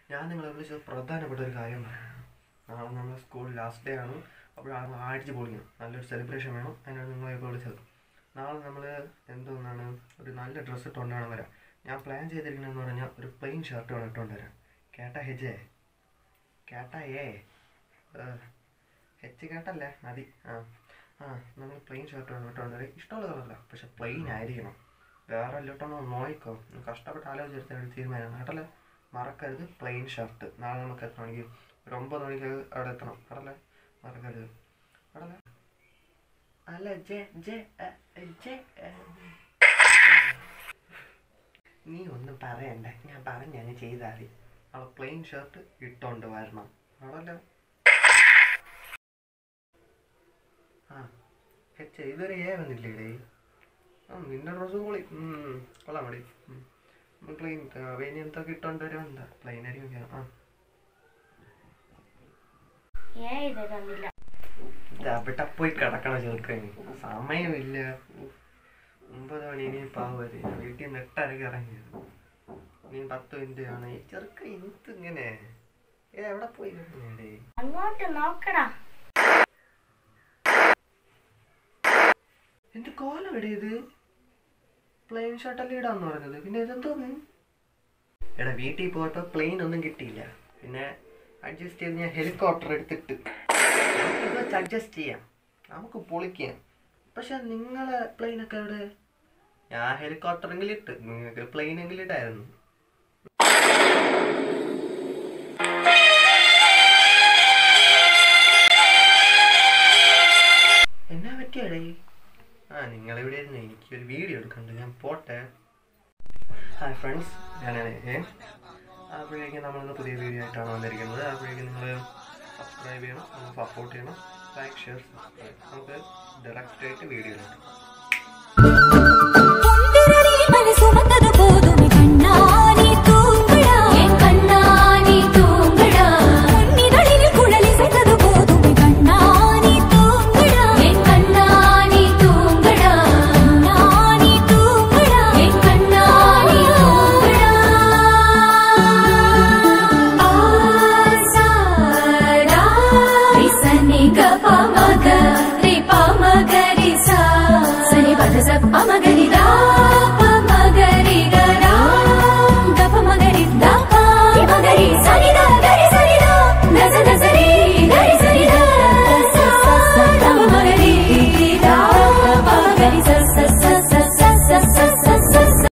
ഞാൻ നിങ്ങളെ വിളിച്ചത് പ്രധാനപ്പെട്ട ഒരു കാര്യം പറയാനാണ് നാളെ നമ്മുടെ സ്കൂൾ ലാസ്റ്റ് ഡേ ആണ് അപ്പോൾ നാളെ അടിച്ച് പൊളിക്കണം നല്ലൊരു സെലിബ്രേഷൻ വേണം അതിനാണ് നിങ്ങളെ ഇപ്പോൾ വിളിച്ചത് നാളെ നമ്മൾ എന്തോന്നാണ് ഒരു നല്ല ഡ്രസ്സ് ഇട്ടുകൊണ്ടാണ് വരാം ഞാൻ പ്ലാൻ ചെയ്തിരിക്കുന്നതെന്ന് പറഞ്ഞാൽ ഒരു പ്ലെയിൻ ഷർട്ട് വേണം ഇട്ടുകൊണ്ട് വരാൻ കേട്ടാ ഹെജേ കേട്ടാ ഏ ഹെച്ച് കേട്ടല്ലേ മതി ആ ആ നമ്മൾ പ്ലെയിൻ ഷർട്ട് വേണം ഇട്ടുകൊണ്ട് വരാം ഇഷ്ടമുള്ള കളറല്ല പക്ഷെ പ്ലെയിൻ ആയിരിക്കണം വേറെ എല്ലോട്ടൊന്ന് നോയിക്കോ ഒന്ന് കഷ്ടപ്പെട്ട് ആലോചിച്ചെടുത്ത ഒരു തീരുമാനമാണ് കേട്ടല്ലേ മറക്കരുത് പ്ലെയിൻ ഷർട്ട് നാളെ നമുക്ക് എത്ര മണിക്ക് ഒരു ഒമ്പത് മണിക്ക് അവിടെ എത്തണം കേട്ടല്ലേ മറക്കരുത് കേട്ടല്ലേ അല്ല J J A, J A. നീ ഒന്നും പറയണ്ട ഞാൻ പറഞ്ഞങ്ങ് ചെയ്താൽ മതി അവൾ പ്ലെയിൻ ഷർട്ട് ഇട്ടോണ്ട് വരണം ആണല്ലോ ആ ഹെച്ച് ഇതുവരെ ഏ വന്നില്ലേടേ ആ നിന്റെ ഡ്രസ്സ് പൊളി ഉം, കൊള്ളാം മടി പ്ലെയിൻ വേനി എന്തൊക്കെ ഇട്ടോണ്ട് വരും എന്താ പ്ലെയിൻ ആയിരിക്കും ആ ഏ ഇത് തന്നില്ല ഇത് അവിടെ പോയി കിടക്കണ ചെറുക്കന് സമയമില്ല ഉഫ്. ഒമ്പത് മണി ഇനി പാവര് വീട്ടിൽ നിന്ന് എട്ടരക്ക് ഇറങ്ങിയത് ഇനി പത്ത് മിനിറ്റ് ആണ് ഈ ചെറുക്ക എന്ത് ഇങ്ങനെ ഏ എവിടെ പോയി കിടക്കുന്നേടേ അങ്ങോട്ട് നോക്കടാ എന്റെ കോലം എവിടെ ഇത് പ്ലെയിൻ ഷർട്ടല്ലേ ഇടാന്ന് പറഞ്ഞത് പിന്നെ ഇതെന്തോന്ന് എടാ വീട്ടിൽ പോയപ്പോ പ്ലെയിൻ ഒന്നും കിട്ടിയില്ല പിന്നെ അഡ്ജസ്റ്റ് ചെയ്ത് ഞാൻ ഹെലികോപ്റ്റർ എടുത്തിട്ട് ഇത് വെച്ച് അഡ്ജസ്റ്റ് ചെയ്യാം നമുക്ക് പൊളിക്കാം പക്ഷെ നിങ്ങളെ പ്ലെയിൻ ഒക്കെ എവിടെ ഞാൻ ഹെലികോപ്റ്ററെങ്കിലും ഇട്ട് നിങ്ങൾക്ക് പ്ലെയിൻ എങ്കിലും ഇടായിരുന്നു എന്നാ പറ്റിയടേ ആ നിങ്ങളിവിടെ ഇരുന്ന് എനിക്കൊരു വീഡിയോ എടുക്കണ്ട് ഞാൻ പോട്ടെ ഹായ് ഫ്രണ്ട്സ് ഞാനാണ് ഏ അപ്പോഴേക്കും നമ്മളിന്ന് പുതിയ വീഡിയോ ആയിട്ടാണ് വന്നിരിക്കുന്നത് അപ്പോഴേക്കും നിങ്ങൾ സബ്സ്ക്രൈബ് ചെയ്യണം നമ്മൾ സപ്പോർട്ട് ചെയ്യണം ലൈക്ക് ഷെയർ സബ്സ്ക്രൈബ് നമുക്ക് ഡയറക്റ്റ് ആയിട്ട് വീഡിയോ എടുക്കാം കുന്തിരടി മനസ്സുമ